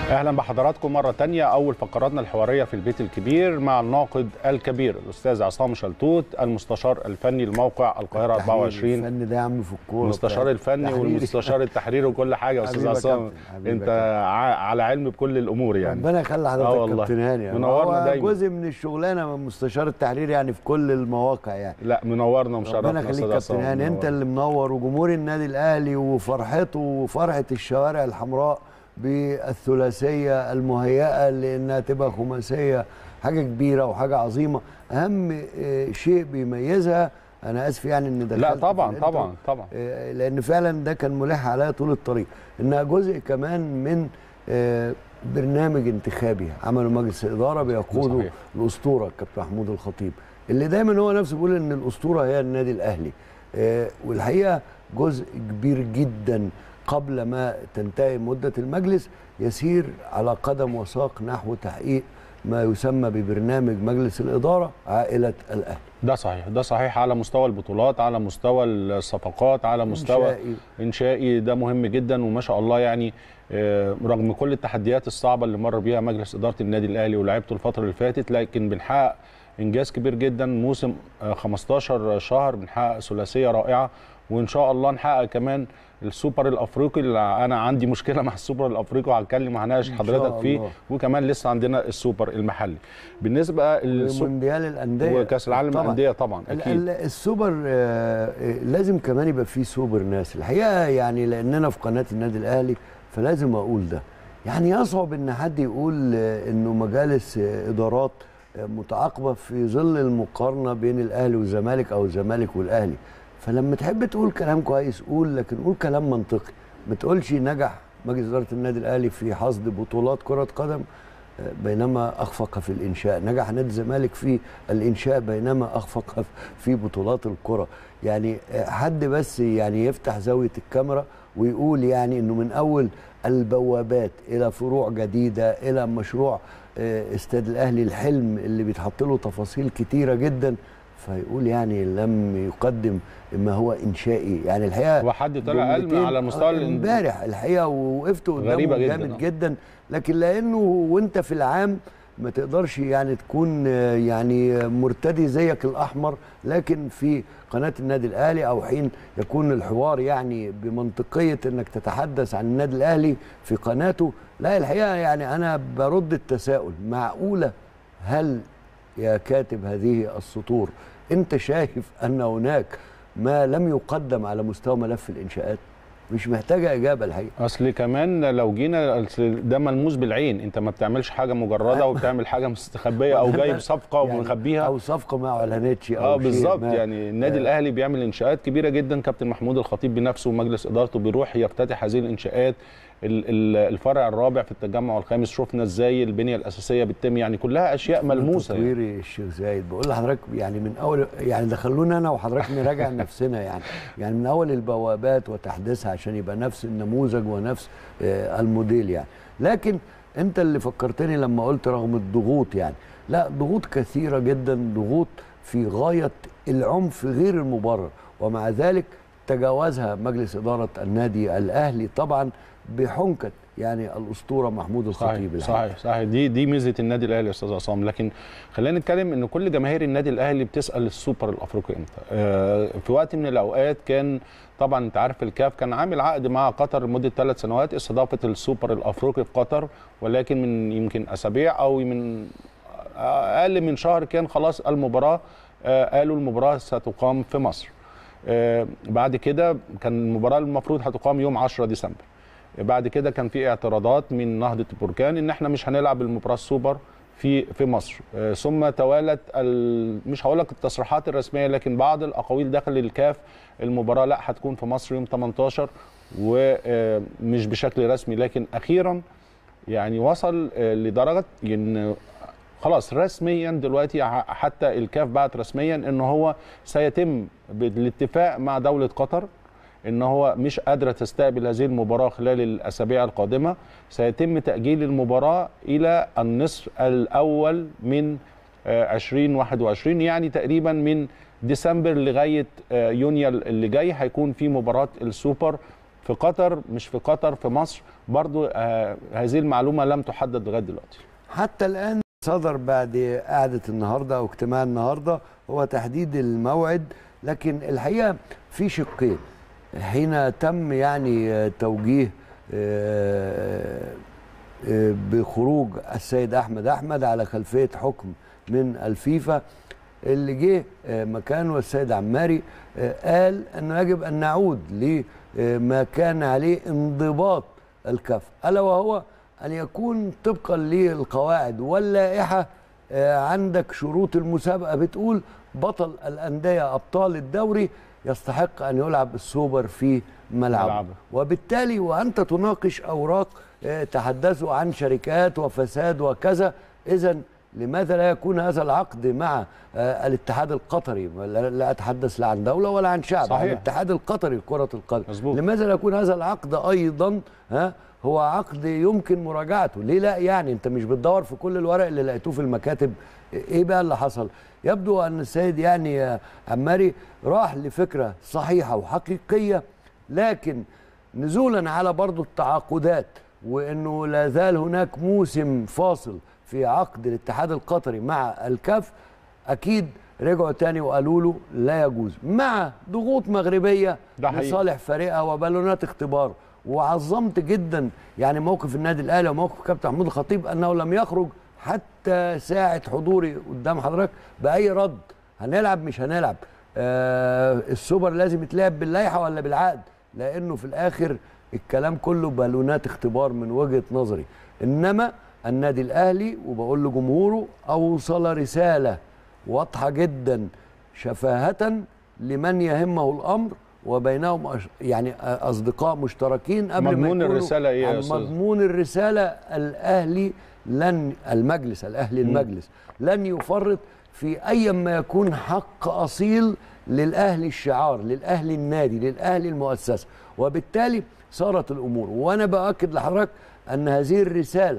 اهلا بحضراتكم مره تانية اول فقراتنا الحواريه في البيت الكبير مع الناقد الكبير الاستاذ عصام شلتوت المستشار الفني لموقع القاهره 24 الفن ده يا عم في الكوره المستشار الفني تحريري. والمستشار التحريري وكل حاجه يا استاذ حبيبي يا عصام كابتن، حبيبي يا انت كابتن. ع- على علم بكل الامور يعني ربنا يخلي آه حضرتك والله. كابتن هاني منورنا هو دايما. جزء من الشغلانه من مستشار التحرير يعني في كل المواقع يعني لا منورنا ومشرفنا ربنا يا يخليك استاذ كابتن عصام هاني انت منورنا. اللي منور وجمهور النادي الاهلي وفرحته وفرحه الشوارع الحمراء بالثلاثيه المهيئه لانها تبقى خماسيه حاجه كبيره وحاجه عظيمه اهم آه، شيء بيميزها انا اسف يعني ان دخلت لا في طبعا الانترو. طبعا طبعا آه، لان فعلا ده كان ملح عليا طول الطريق انها جزء كمان من آه، برنامج انتخابي عمله مجلس الاداره بيقوده صحيح. الاسطوره الكابتن محمود الخطيب اللي دايما هو نفسه بيقول ان الاسطوره هي النادي الاهلي آه، والحقيقه جزء كبير جدا قبل ما تنتهي مده المجلس يسير على قدم وساق نحو تحقيق ما يسمى ببرنامج مجلس الاداره عائله الاهلي ده صحيح ده صحيح على مستوى البطولات على مستوى الصفقات على مستوى إنشائي. انشائي ده مهم جدا وما شاء الله يعني آه، رغم كل التحديات الصعبه اللي مر بيها مجلس اداره النادي الاهلي ولاعيبته الفتره اللي فاتت لكن بنحقق انجاز كبير جدا موسم آه، 15 شهر بنحقق ثلاثيه رائعه وان شاء الله نحقق كمان السوبر الافريقي اللي انا عندي مشكله مع السوبر الافريقي وهتكلم هناقش إن حضرتك شاء فيه الله. وكمان لسه عندنا السوبر المحلي بالنسبه للسوبر مونديال الانديه وكاس العالم طبعاً. للانديه طبعا ال- اكيد ال- السوبر آه، آه، لازم كمان يبقى فيه سوبر ناس الحقيقه يعني لاننا في قناه النادي الاهلي فلازم اقول ده يعني يصعب ان حد يقول آه، انه مجالس آه، ادارات آه، متعاقبه في ظل المقارنه بين الاهلي والزمالك او الزمالك والاهلي فلما تحب تقول كلام كويس قول لكن قول كلام منطقي ما تقولش نجح مجلس اداره النادي الاهلي في حصد بطولات كره قدم بينما اخفق في الانشاء نجح نادي الزمالك في الانشاء بينما اخفق في بطولات الكره يعني حد بس يعني يفتح زاويه الكاميرا ويقول يعني انه من اول البوابات الى فروع جديده الى مشروع آه، استاد الاهلي الحلم اللي بيتحط له تفاصيل كتيره جدا فيقول يعني لم يقدم ما هو انشائي يعني الحقيقه هو حد طلع قال جملتين- على مستوى آه، الإن- امبارح الحقيقه ووقفت غريبة قدامه جداً، جامد آه. جدا لكن لانه وانت في العام ما تقدرش يعني تكون آه، يعني آه، مرتدي زيك الاحمر لكن في قناه النادي الاهلي او حين يكون الحوار يعني بمنطقيه انك تتحدث عن النادي الاهلي في قناته لا الحقيقه يعني انا برد التساؤل معقوله هل يا كاتب هذه السطور انت شايف ان هناك ما لم يقدم على مستوى ملف الانشاءات مش محتاجه اجابه الحقيقه اصل كمان لو جينا أصل ده ملموس بالعين انت ما بتعملش حاجه مجرده وبتعمل حاجه مستخبيه او جايب صفقه يعني ومخبيها او صفقه ما اعلنتش او اه شيء بالظبط ما. يعني النادي آه. الاهلي بيعمل انشاءات كبيره جدا كابتن محمود الخطيب بنفسه ومجلس ادارته بيروح يفتتح هذه الانشاءات ال- ال- الفرع الرابع في التجمع الخامس شفنا ازاي البنيه الاساسيه بتتم يعني كلها اشياء ملموسه يعني. تطوير الشيخ زايد بقول لحضرتك يعني من اول يعني ده خلونا انا وحضرتك نراجع نفسنا يعني يعني من اول البوابات وتحديثها عشان يبقى نفس النموذج ونفس آه، الموديل يعني لكن انت اللي فكرتني لما قلت رغم الضغوط يعني لا ضغوط كثيره جدا ضغوط في غايه العنف غير المبرر ومع ذلك تجاوزها مجلس اداره النادي الاهلي طبعا بحنكه يعني الاسطوره محمود الخطيب صحيح الحقيقة. صحيح صحيح دي دي ميزه النادي الاهلي يا استاذ عصام لكن خلينا نتكلم ان كل جماهير النادي الاهلي بتسال السوبر الافريقي امتى آه في وقت من الاوقات كان طبعا انت عارف الكاف كان عامل عقد مع قطر لمده ثلاث سنوات استضافه السوبر الافريقي في قطر ولكن من يمكن اسابيع او من اقل من شهر كان خلاص المباراه آه قالوا المباراه ستقام في مصر آه بعد كده كان المباراه المفروض هتقام يوم 10 ديسمبر بعد كده كان في اعتراضات من نهضه البركان ان احنا مش هنلعب المباراه السوبر في في مصر آه، ثم توالت ال... مش هقول لك التصريحات الرسميه لكن بعض الاقاويل داخل الكاف المباراه لا هتكون في مصر يوم 18 ومش بشكل رسمي لكن اخيرا يعني وصل آه، لدرجه ان خلاص رسميا دلوقتي ع- حتى الكاف بعت رسميا ان هو سيتم بالاتفاق مع دوله قطر ان هو مش قادره تستقبل هذه المباراه خلال الاسابيع القادمه سيتم تاجيل المباراه الى النصف الاول من آه، 2021 يعني تقريبا من ديسمبر لغايه آه، يونيو اللي جاي هيكون في مباراه السوبر في قطر مش في قطر في مصر برضو آه هذه المعلومه لم تحدد لغايه دلوقتي حتى الآن صدر بعد قعدة النهاردة أو اجتماع النهاردة هو تحديد الموعد لكن الحقيقة في شقين حين تم يعني آه، توجيه آه، آه، بخروج السيد أحمد أحمد على خلفية حكم من الفيفا اللي جه آه، مكانه السيد عماري آه، قال أنه يجب أن نعود لما كان عليه انضباط الكف ألا وهو أن يكون طبقا للقواعد واللائحة آه، عندك شروط المسابقة بتقول بطل الأندية أبطال الدوري يستحق أن يلعب السوبر في ملعبه ملعبه. وبالتالي وأنت تناقش أوراق آه، تحدثوا عن شركات وفساد وكذا إذا لماذا لا يكون هذا العقد مع آه، الاتحاد القطري لا لا أتحدث لا عن دولة ولا عن شعب صحيح. عن الاتحاد القطري لكرة القدم مظبوط. لماذا لا يكون هذا العقد أيضا ها هو عقد يمكن مراجعته ليه لا يعني انت مش بتدور في كل الورق اللي لقيتوه في المكاتب ايه بقى اللي حصل يبدو ان السيد يعني آه، عماري راح لفكره صحيحه وحقيقيه لكن نزولا على برضو التعاقدات وانه لا زال هناك موسم فاصل في عقد الاتحاد القطري مع الكاف اكيد رجعوا تاني وقالوا له لا يجوز مع ضغوط مغربيه ده حقيقي. لصالح فريقها وبالونات اختبار وعظمت جدا يعني موقف النادي الاهلي وموقف كابتن محمود الخطيب انه لم يخرج حتى ساعه حضوري قدام حضرتك باي رد هنلعب مش هنلعب آه السوبر لازم يتلعب باللائحه ولا بالعقد لانه في الاخر الكلام كله بالونات اختبار من وجهه نظري انما النادي الاهلي وبقول لجمهوره اوصل رساله واضحه جدا شفاهه لمن يهمه الامر وبينهم أش- يعني اصدقاء مشتركين قبل ما مضمون يكونوا الرسالة إيه يا عن أستاذ؟ مضمون الرساله الاهلي لن المجلس الاهلي المجلس لن يفرط في اي ما يكون حق اصيل للاهلي الشعار للاهلي النادي للاهلي المؤسسه وبالتالي صارت الامور وانا باكد لحضرتك ان هذه الرساله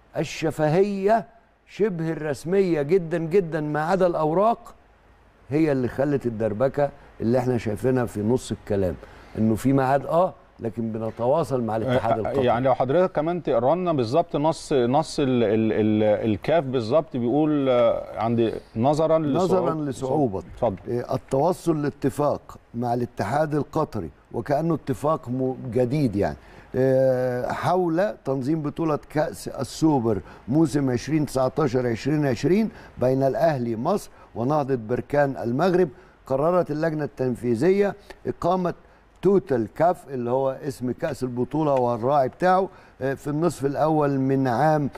الشفهيه شبه الرسميه جدا جدا ما عدا الاوراق هي اللي خلت الدربكه اللي احنا شايفينها في نص الكلام انه في ميعاد اه لكن بنتواصل مع الاتحاد القطري يعني لو حضرتك كمان تقرا لنا بالظبط نص نص ال ال ال الكاف بالظبط بيقول آه، عند نظرا نظرا لصعوبة- لصعوبة اتفضل إيه، التوصل لاتفاق مع الاتحاد القطري وكأنه اتفاق م- جديد يعني إيه، حول تنظيم بطولة كأس السوبر موسم 2019 2020 بين الأهلي مصر ونهضة بركان المغرب قررت اللجنة التنفيذية إقامة توتال كاف اللي هو اسم كأس البطولة والراعي بتاعه آه، في النصف الأول من عام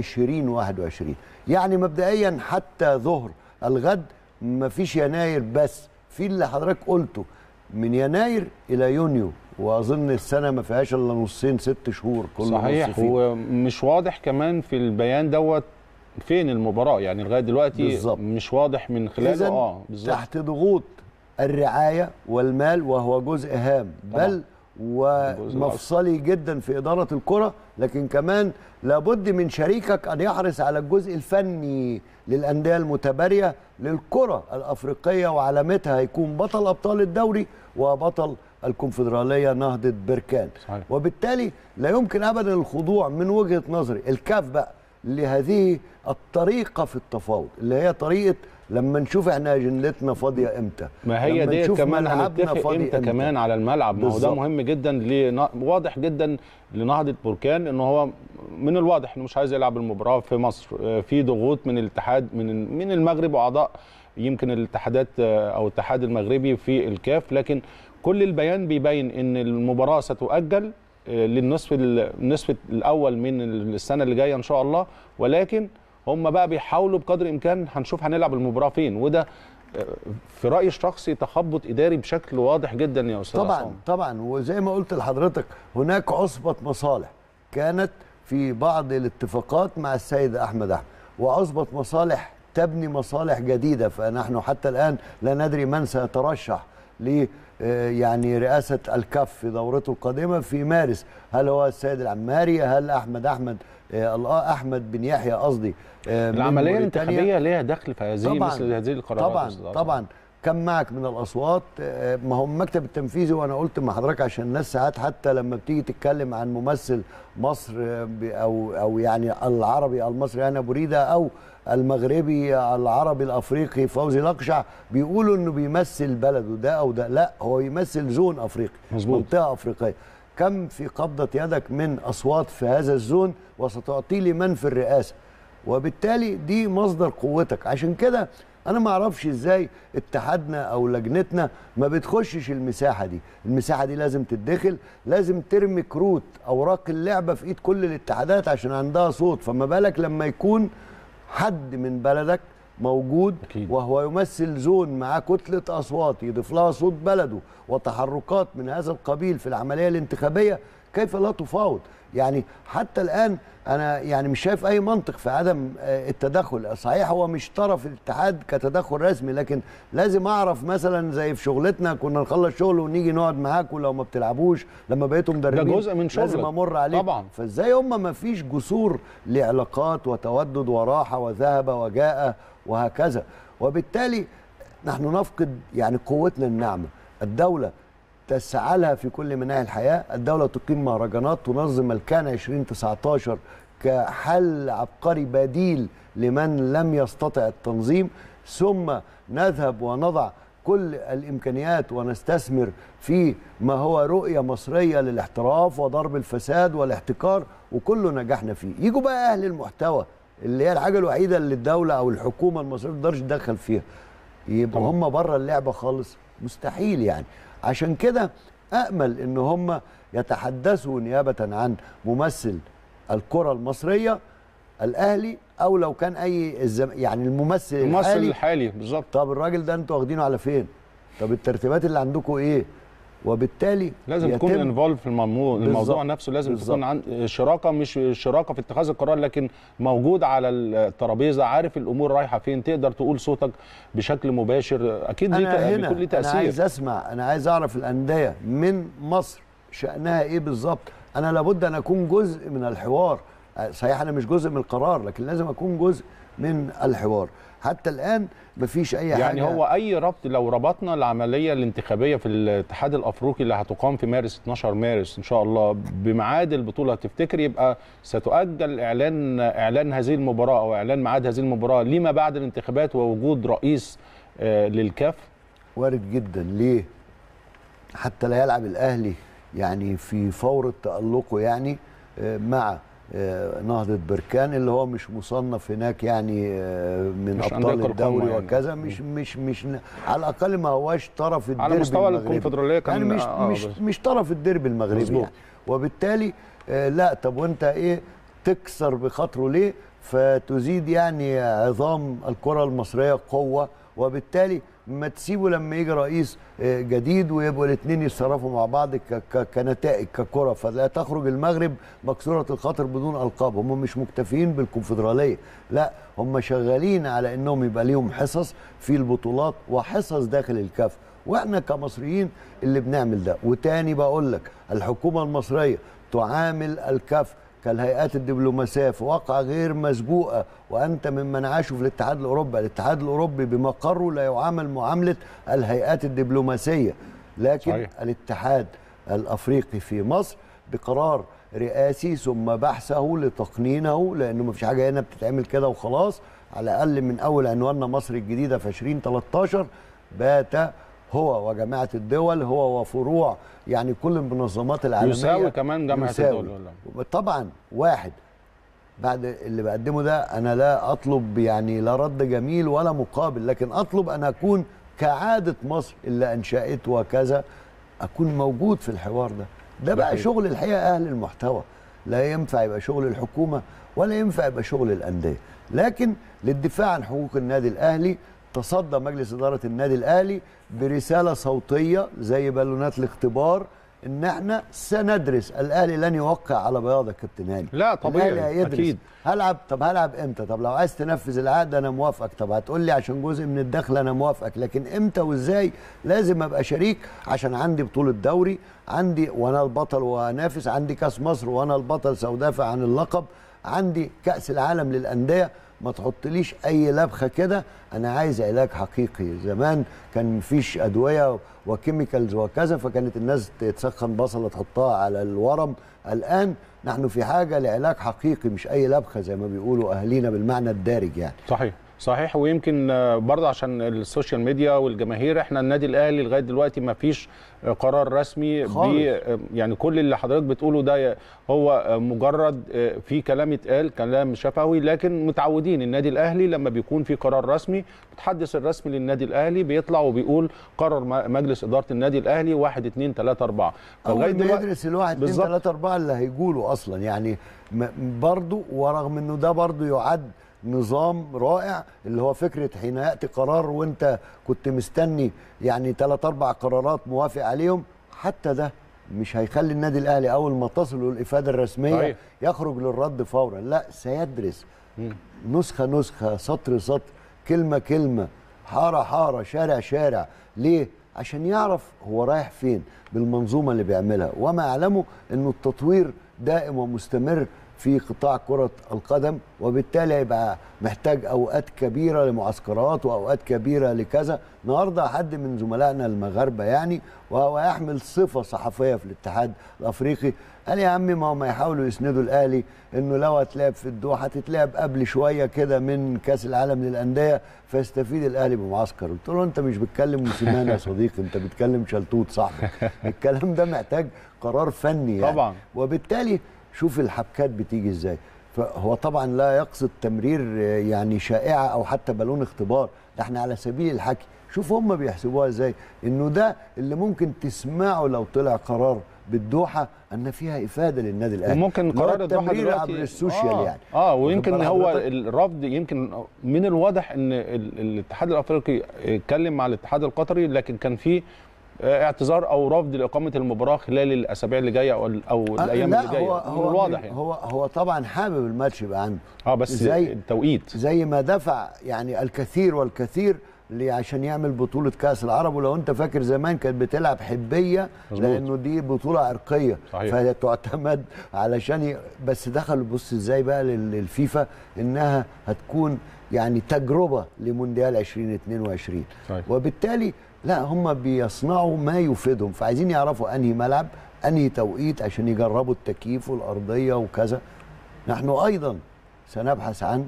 2021 يعني مبدئيا حتى ظهر الغد مفيش يناير بس في اللي حضرتك قلته من يناير إلى يونيو وأظن السنة ما فيهاش إلا نصين ست شهور كل نص صحيح فيه. ومش واضح كمان في البيان دوت فين المباراه يعني لغايه دلوقتي بالظبط. مش واضح من خلاله إذن اه بالظبط تحت ضغوط الرعاية والمال وهو جزء هام طبعاً. بل الجزء ومفصلي جدا في إدارة الكرة لكن كمان لابد من شريكك أن يحرص على الجزء الفني للأندية المتبارية للكرة الأفريقية وعلامتها هيكون بطل أبطال الدوري وبطل الكونفدرالية نهضة بركان صحيح. وبالتالي لا يمكن أبدا الخضوع من وجهة نظري الكاف بقى لهذه الطريقة في التفاوض اللي هي طريقة لما نشوف احنا اجندتنا فاضية امتى ما هي لما دي نشوف كمان ملعبنا هنتفق فاضي امتى كمان على الملعب ما هو ده بالظبط. مهم جدا لن... واضح جدا لنهضه بركان ان هو من الواضح انه مش عايز يلعب المباراه في مصر آه، في ضغوط من الاتحاد من من المغرب واعضاء يمكن الاتحادات آه، او الاتحاد المغربي في الكاف لكن كل البيان بيبين ان المباراه ستؤجل آه، للنصف ال- النصف الاول من السنه اللي جايه ان شاء الله ولكن هم بقى بيحاولوا بقدر الامكان هنشوف هنلعب المباراه فين وده آه، في رايي الشخصي تخبط اداري بشكل واضح جدا يا استاذ طبعا عصام. طبعا وزي ما قلت لحضرتك هناك عصبة مصالح كانت في بعض الاتفاقات مع السيد احمد احمد وعصبة مصالح تبني مصالح جديدة فنحن حتى الان لا ندري من سيترشح ل آه، يعني رئاسة الكاف في دورته القادمة في مارس هل هو السيد العماري هل أحمد أحمد آه، الله أحمد بن يحيى قصدي آه، من العمليه موريتانيا؟ الانتخابيه ليها دخل في هذه طبعا مثل هذه القرارات يا طبعا أستاذ عصام. طبعا كم معك من الاصوات آه، ما هو المكتب التنفيذي وانا قلت مع حضرتك عشان الناس ساعات حتى لما بتيجي تتكلم عن ممثل مصر آه، ب- او او يعني العربي المصري انا بريده او المغربي العربي الافريقي فوزي لقشع بيقولوا انه بيمثل بلده ده او ده لا هو يمثل زون افريقي مظبوط. منطقه افريقيه كم في قبضه يدك من اصوات في هذا الزون وستعطي لمن في الرئاسه وبالتالي دي مصدر قوتك عشان كده انا ما اعرفش ازاي اتحادنا او لجنتنا ما بتخشش المساحه دي المساحه دي لازم تتدخل لازم ترمي كروت اوراق اللعبه في ايد كل الاتحادات عشان عندها صوت فما بالك لما يكون حد من بلدك موجود أكيد. وهو يمثل زون معاه كتلة أصوات يضيف لها صوت بلده وتحركات من هذا القبيل في العملية الانتخابية كيف لا تفاوض يعني حتى الآن أنا يعني مش شايف أي منطق في عدم آه، التدخل صحيح هو مش طرف الاتحاد كتدخل رسمي لكن لازم أعرف مثلا زي في شغلتنا كنا نخلص شغل ونيجي نقعد معاكم لو ما بتلعبوش لما بقيتوا مدربين جزء من لازم شغلك. أمر عليك طبعا. فازاي هم ما فيش جسور لعلاقات وتودد وراحه وذهب وجاء وهكذا وبالتالي نحن نفقد يعني قوتنا الناعمه الدوله تسعى لها في كل مناحي الحياه الدوله تقيم مهرجانات تنظم الكان 2019 كحل عبقري بديل لمن لم يستطع التنظيم ثم نذهب ونضع كل الامكانيات ونستثمر في ما هو رؤيه مصريه للاحتراف وضرب الفساد والاحتكار وكله نجحنا فيه يجوا بقى اهل المحتوى اللي هي الحاجه الوحيده اللي الدوله او الحكومه المصريه ما تقدرش تدخل فيها يبقوا طبعا. هم بره اللعبه خالص مستحيل يعني عشان كده امل ان هم يتحدثوا نيابه عن ممثل الكره المصريه الاهلي او لو كان اي الزم... يعني الممثل الممثل الحالي الحالي بالظبط طب الراجل ده انتوا واخدينه على فين؟ طب الترتيبات اللي عندكم ايه؟ وبالتالي لازم تكون يتم- انفولف في الموضوع الموضوع بالظبط. نفسه لازم بالظبط. تكون عن شراكه مش شراكه في اتخاذ القرار لكن موجود على الترابيزه عارف الامور رايحه فين تقدر تقول صوتك بشكل مباشر اكيد ليه انا تأ- هنا بيكون ليه انا عايز تاثير اسمع انا عايز اعرف الانديه من مصر شانها ايه بالظبط انا لابد ان اكون جزء من الحوار صحيح انا مش جزء من القرار لكن لازم اكون جزء من الحوار حتى الان مفيش اي حاجه يعني هو اي ربط لو ربطنا العمليه الانتخابيه في الاتحاد الافريقي اللي هتقام في مارس 12 مارس ان شاء الله بميعاد البطوله تفتكر يبقى ستؤجل اعلان اعلان هذه المباراه او اعلان ميعاد هذه المباراه لما بعد الانتخابات ووجود رئيس آه، للكاف وارد جدا ليه حتى لا يلعب الاهلي يعني في فور تالقه يعني آه، مع آه، نهضة بركان اللي هو مش مصنف هناك يعني آه، من مش ابطال أندية القمة الدوري يعني. وكذا مش مش مش على الاقل ما هواش طرف الديربي على مستوى المغربي. الكونفدراليه كان يعني مش آه، مش بس- مش طرف الديربي المغربي مظبوط. يعني وبالتالي آه، لا طب وانت ايه تكسر بخاطره ليه فتزيد يعني عظام الكره المصريه قوه وبالتالي ما تسيبه لما يجي رئيس آه، جديد ويبقوا الاثنين يتصرفوا مع بعض ك- ك- كنتائج ككره فلا تخرج المغرب مكسوره الخاطر بدون القاب هم مش مكتفيين بالكونفدراليه لا هم شغالين على انهم يبقى ليهم حصص في البطولات وحصص داخل الكاف واحنا كمصريين اللي بنعمل ده وتاني بقول لك الحكومه المصريه تعامل الكاف كالهيئات الدبلوماسيه في واقعه غير مسبوقه وانت ممن عاشوا في الاتحاد الاوروبي، الاتحاد الاوروبي بمقره لا يعامل معامله الهيئات الدبلوماسيه، لكن صحيح. صحيح. الاتحاد الافريقي في مصر بقرار رئاسي ثم بحثه لتقنينه لانه ما فيش حاجه هنا بتتعمل كده وخلاص على الاقل من اول عنواننا مصر الجديده في 2013 بات هو وجماعه الدول هو وفروع يعني كل المنظمات العالميه يساوي كمان جامعه يساوي. الدول ولا طبعا واحد بعد اللي بقدمه ده انا لا اطلب يعني لا رد جميل ولا مقابل لكن اطلب ان اكون كعاده مصر اللي انشات وكذا اكون موجود في الحوار ده ده بقى صحيح. شغل الحقيقه اهل المحتوى لا ينفع يبقى شغل الحكومه ولا ينفع يبقى شغل الانديه لكن للدفاع عن حقوق النادي الاهلي تصدى مجلس اداره النادي الاهلي برساله صوتيه زي بالونات الاختبار ان احنا سندرس الاهلي لن يوقع على بياض يا كابتن هاني لا طبيعي الأهلي هيدرس. اكيد هلعب طب هلعب امتى طب لو عايز تنفذ العقد انا موافقك طب هتقول لي عشان جزء من الدخل انا موافقك لكن امتى وازاي لازم ابقى شريك عشان عندي بطوله دوري عندي وانا البطل وانافس عندي كاس مصر وانا البطل سأدافع عن اللقب عندي كاس العالم للانديه ما تحطليش اي لبخه كده انا عايز علاج حقيقي زمان كان مفيش ادويه وكيميكالز وكذا فكانت الناس تسخن بصله تحطها على الورم الان نحن في حاجه لعلاج حقيقي مش اي لبخه زي ما بيقولوا اهالينا بالمعنى الدارج يعني صحيح صحيح ويمكن آه، برضه عشان السوشيال ميديا والجماهير احنا النادي الاهلي لغايه دلوقتي ما فيش آه، قرار رسمي خالص. بي آه، يعني كل اللي حضرتك بتقوله ده هو آه، مجرد آه، في كلام يتقال كلام شفوي لكن متعودين النادي الاهلي لما بيكون في قرار رسمي متحدث الرسمي للنادي الاهلي بيطلع وبيقول قرر م- مجلس اداره النادي الاهلي 1 2 3 4 اول ما يدرس الواحد اتنين بالظبط. تلاته اربعه اللي هيقولوا اصلا يعني م- برضو ورغم انه ده برضو يعد نظام رائع اللي هو فكره حين ياتي قرار وانت كنت مستني يعني ثلاث اربع قرارات موافق عليهم حتى ده مش هيخلي النادي الاهلي اول ما تصل الافاده الرسميه صحيح. يخرج للرد فورا لا سيدرس نسخه نسخه سطر سطر كلمه كلمه حاره حاره شارع شارع ليه عشان يعرف هو رايح فين بالمنظومه اللي بيعملها وما اعلمه انه التطوير دائم ومستمر في قطاع كرة القدم وبالتالي هيبقى محتاج أوقات كبيرة لمعسكرات وأوقات كبيرة لكذا النهاردة حد من زملائنا المغاربة يعني وهو يحمل صفة صحفية في الاتحاد الأفريقي قال يا عمي ما هم يحاولوا يسندوا الأهلي إنه لو هتلعب في الدوحة هتتلعب قبل شوية كده من كأس العالم للأندية فيستفيد الأهلي بمعسكر قلت له أنت مش بتكلم موسيماني يا صديقي أنت بتكلم شلتوت صاحبك الكلام ده محتاج قرار فني يعني طبعاً. وبالتالي شوف الحبكات بتيجي ازاي فهو طبعا لا يقصد تمرير آه، يعني شائعه او حتى بالون اختبار ده احنا على سبيل الحكي شوف هم بيحسبوها ازاي انه ده اللي ممكن تسمعه لو طلع قرار بالدوحه ان فيها افاده للنادي الاهلي وممكن اللي هو قرار الدوحه التمرير دلوقتي عبر السوشيال آه يعني اه واخد ويمكن بال هو حضرتك؟ الرفض يمكن من الواضح ان ال- الاتحاد الافريقي اتكلم مع الاتحاد القطري لكن كان في آه، اعتذار او رفض لاقامه المباراه خلال الاسابيع اللي جايه او ال- او آه، الايام لا اللي جايه هو من هو الواضح يعني هو هو طبعا حابب الماتش يبقى عنده اه بس زي- التوقيت زي ما دفع يعني الكثير والكثير اللي عشان يعمل بطولة كأس العرب ولو انت فاكر زمان كانت بتلعب حبية مظبوط. لانه دي بطولة عرقية صحيح. فهي تعتمد علشان ي... بس دخل بص ازاي بقى لل- للفيفا انها هتكون يعني تجربة لمونديال 2022 صحيح. وبالتالي لا هم بيصنعوا ما يفيدهم فعايزين يعرفوا انهي ملعب انهي توقيت عشان يجربوا التكييف والارضيه وكذا نحن ايضا سنبحث عن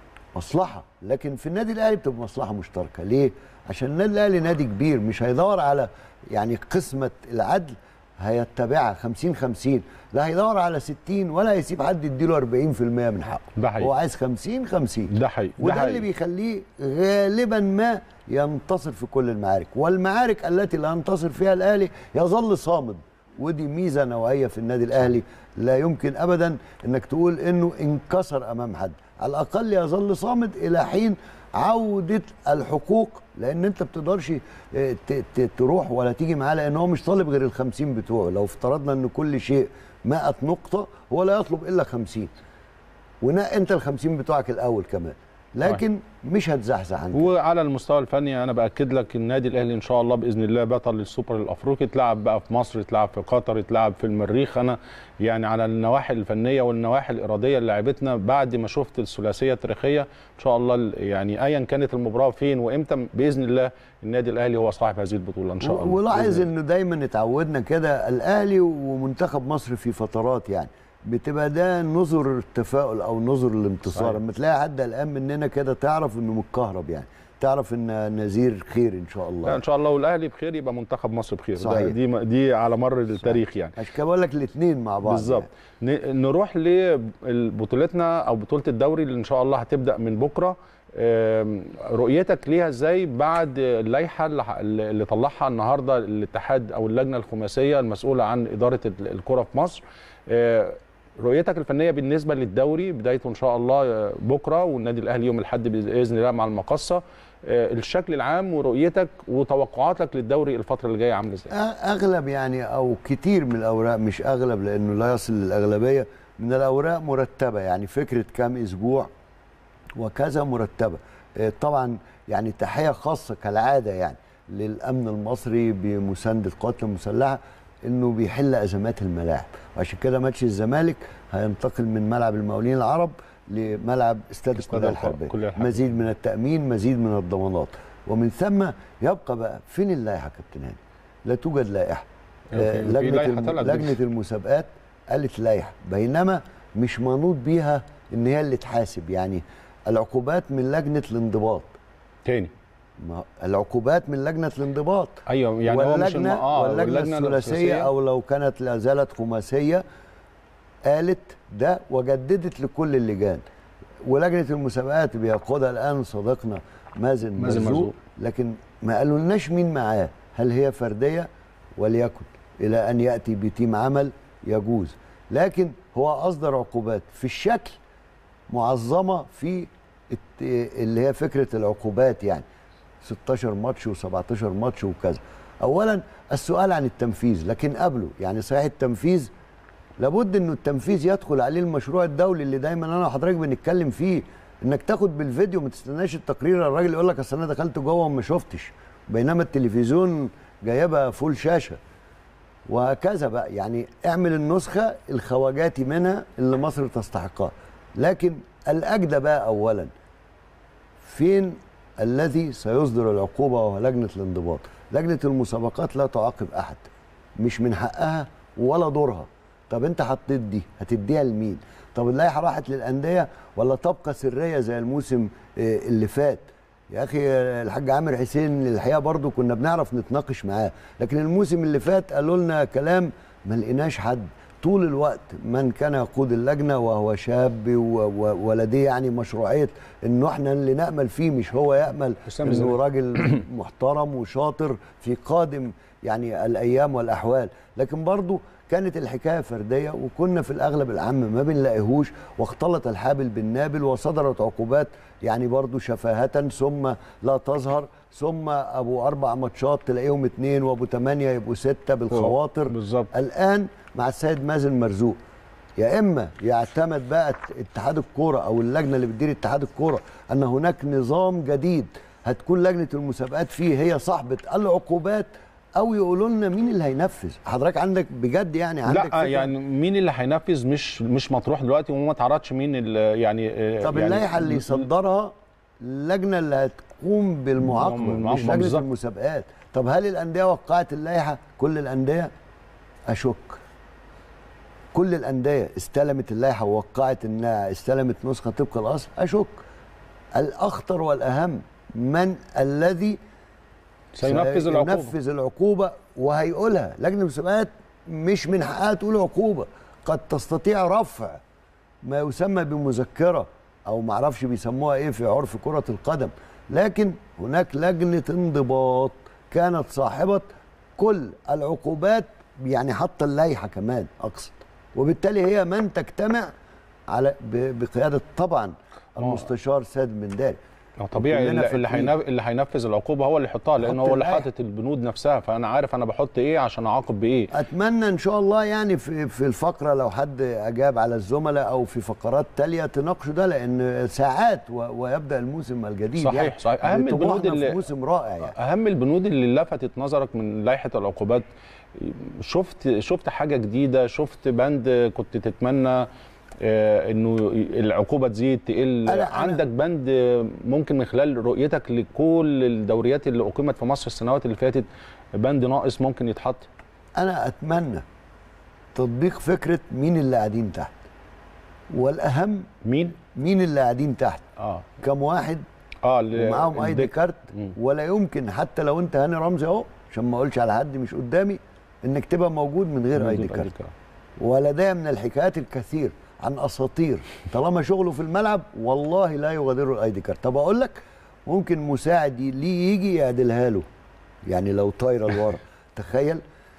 مصلحه لكن في النادي الاهلي بتبقى مصلحه مشتركه ليه عشان النادي الاهلي نادي كبير مش هيدور على يعني قسمه العدل هيتبعها 50 50 لا هيدور على 60 ولا هيسيب حد يديله 40% من حقه ده حقيقي. هو عايز 50 50 ده حقيقي ده وده اللي حقيقي. بيخليه غالبا ما ينتصر في كل المعارك والمعارك التي لا ينتصر فيها الاهلي يظل صامد ودي ميزه نوعيه في النادي الاهلي لا يمكن ابدا انك تقول انه انكسر امام حد على الاقل يظل صامد الى حين عوده الحقوق لان انت بتقدرش اه، ت- ت- تروح ولا تيجي معاه لان هو مش طالب غير ال 50 بتوعه لو افترضنا ان كل شيء 100 نقطه هو لا يطلب الا 50 ونقي انت ال 50 بتوعك الاول كمان لكن مش هتزحزح عنك وعلى المستوى الفني انا باكد لك النادي الاهلي ان شاء الله باذن الله بطل السوبر الافريقي اتلعب بقى في مصر اتلعب في قطر اتلعب في المريخ انا يعني على النواحي الفنيه والنواحي الاراديه اللي لعبتنا بعد ما شفت الثلاثيه التاريخيه ان شاء الله ال- يعني ايا كانت المباراه فين وامتى باذن الله النادي الاهلي هو صاحب هذه البطوله ان شاء الله ولاحظ بإذن الله. انه دايما اتعودنا كده الاهلي ومنتخب مصر في فترات يعني بتبقى ده نظر التفاؤل او نظر الانتصار صحيح. لما تلاقي حد قلقان مننا كده تعرف انه متكهرب يعني تعرف ان نذير خير ان شاء لا الله ان شاء الله والاهلي بخير يبقى منتخب مصر بخير ده صحيح. دي دي على مر التاريخ يعني عشان كده بقول لك الاثنين مع بعض بالظبط ن- نروح لبطولتنا او بطوله الدوري اللي ان شاء الله هتبدا من بكره آم، رؤيتك ليها ازاي بعد اللائحه اللي ح- اللي طلعها النهارده الاتحاد او اللجنه الخماسيه المسؤوله عن اداره ال- الكره في مصر آه، رؤيتك الفنيه بالنسبه للدوري بدايته ان شاء الله آه، بكره والنادي الاهلي يوم الاحد باذن الله مع المقصه آه، الشكل العام ورؤيتك وتوقعاتك للدوري الفتره اللي جايه عامله ازاي أ- اغلب يعني او كتير من الاوراق مش اغلب لانه لا يصل للاغلبيه من الاوراق مرتبه يعني فكره كام اسبوع وكذا مرتبه آه، طبعا يعني تحيه خاصه كالعاده يعني للامن المصري بمسانده القوات المسلحه انه بيحل ازمات الملاعب وعشان كده ماتش الزمالك هينتقل من ملعب المقاولين العرب لملعب استاد استاد الكليه الح- الحربيه الكلية الحربية. مزيد من التامين مزيد من الضمانات ومن ثم يبقى بقى فين اللائحه يا كابتن هاني لا توجد لائحه في- آه، في لجنه لائحة الم... طلعت لجنه المسابقات قالت لائحه بينما مش منوط بيها ان هي اللي تحاسب يعني العقوبات من لجنه الانضباط تاني ما العقوبات من لجنه الانضباط ايوه يعني هو مش الم... واللجنه اه واللجنه الثلاثيه او لو كانت لا زالت خماسيه قالت ده وجددت لكل اللجان ولجنه المسابقات بيقودها الان صديقنا مازن مازن مرزوق مرزوق. لكن ما قالولناش مين معاه هل هي فرديه وليكن الى ان ياتي بتيم عمل يجوز لكن هو اصدر عقوبات في الشكل معظمه في الت- اللي هي فكره العقوبات يعني 16 ماتش و17 ماتش وكذا اولا السؤال عن التنفيذ لكن قبله يعني صحيح التنفيذ لابد انه التنفيذ يدخل عليه المشروع الدولي اللي دايما انا وحضرتك بنتكلم فيه انك تاخد بالفيديو ما تستناش التقرير الراجل يقول لك اصل انا دخلت جوه وما شفتش بينما التلفزيون جايبها فول شاشه وهكذا بقى يعني اعمل النسخه الخواجاتي منها اللي مصر تستحقها لكن الاجدى بقى اولا فين الذي سيصدر العقوبه وهو لجنه الانضباط لجنه المسابقات لا تعاقب احد مش من حقها ولا دورها طب انت حطيت دي هتديها لمين طب اللائحه راحت للانديه ولا تبقى سريه زي الموسم آه، اللي فات يا اخي آه، الحاج عامر حسين الحقيقه برضو كنا بنعرف نتناقش معاه لكن الموسم اللي فات قالوا لنا كلام ما لقيناش حد طول الوقت من كان يقود اللجنه وهو شاب و- و- ولديه يعني مشروعيه انه احنا اللي نامل فيه مش هو يامل حسام انه الزمالك. راجل محترم وشاطر في قادم يعني الايام والاحوال لكن برضو كانت الحكايه فرديه وكنا في الاغلب العام ما بنلاقيهوش واختلط الحابل بالنابل وصدرت عقوبات يعني برضو شفاهه ثم لا تظهر ثم ابو اربع ماتشات تلاقيهم اتنين وابو ثمانيه يبقوا سته بالخواطر بالظبط الان مع السيد مازن مرزوق يا اما يعتمد بقى اتحاد الكوره او اللجنه اللي بتدير اتحاد الكوره ان هناك نظام جديد هتكون لجنه المسابقات فيه هي صاحبه العقوبات او يقولوا لنا مين اللي هينفذ حضرتك عندك بجد يعني عندك لا فكرة؟ يعني مين اللي هينفذ مش مش مطروح دلوقتي وما تعرضش مين اللي يعني آه، طب يعني اللائحه اللي يصدرها اللجنه اللي هتقوم بالمعاقبه مش بالمعاقبة لجنه بالظبط. المسابقات طب هل الانديه وقعت اللائحه كل الانديه اشك كل الانديه استلمت اللائحه ووقعت انها استلمت نسخه طبق الاصل اشك الاخطر والاهم من الذي سينفذ العقوبه ينفذ العقوبه وهيقولها لجنه المسابقات مش من حقها تقول عقوبه قد تستطيع رفع ما يسمى بمذكره او معرفش بيسموها ايه في عرف كره القدم لكن هناك لجنه انضباط كانت صاحبه كل العقوبات يعني حتى اللائحه كمان اقصد وبالتالي هي من تجتمع على ب- بقياده طبعا المستشار سيد المنداري هو طبيعي كلنا اللي اللي فاكرين. هينف- اللي هينفذ العقوبه هو اللي يحطها لان يحط هو اللي اللائحة. حاطط البنود نفسها فانا عارف انا بحط ايه عشان اعاقب بايه اتمنى ان شاء الله يعني في في الفقره لو حد اجاب على الزملاء او في فقرات تاليه تناقشوا ده لان ساعات و- ويبدا الموسم الجديد صحيح، يعني صحيح. أهم طموحنا البنود اللي- في موسم رائع يعني اهم البنود اللي لفتت نظرك من لائحه العقوبات شفت شفت حاجه جديده شفت بند كنت تتمنى آه، انه العقوبه تزيد تقل أنا- أنا- عندك بند ممكن من خلال رؤيتك لكل الدوريات اللي اقيمت في مصر السنوات اللي فاتت بند ناقص ممكن يتحط انا اتمنى تطبيق فكره مين اللي قاعدين تحت والاهم مين مين اللي قاعدين تحت اه كم واحد اه ال- ومعاهم اي دي الدك- كارت مم. ولا يمكن حتى لو انت هاني رمزي اهو عشان ما اقولش على حد مش قدامي انك تبقى موجود من غير اي دي موجود كارت ID كارت. ولدي من الحكايات الكثير عن اساطير طالما شغله في الملعب والله لا يغادره الاي دي كارت طب اقول لك ممكن مساعد ي- ليه يجي يعدلها له يعني لو طايره لورا تخيل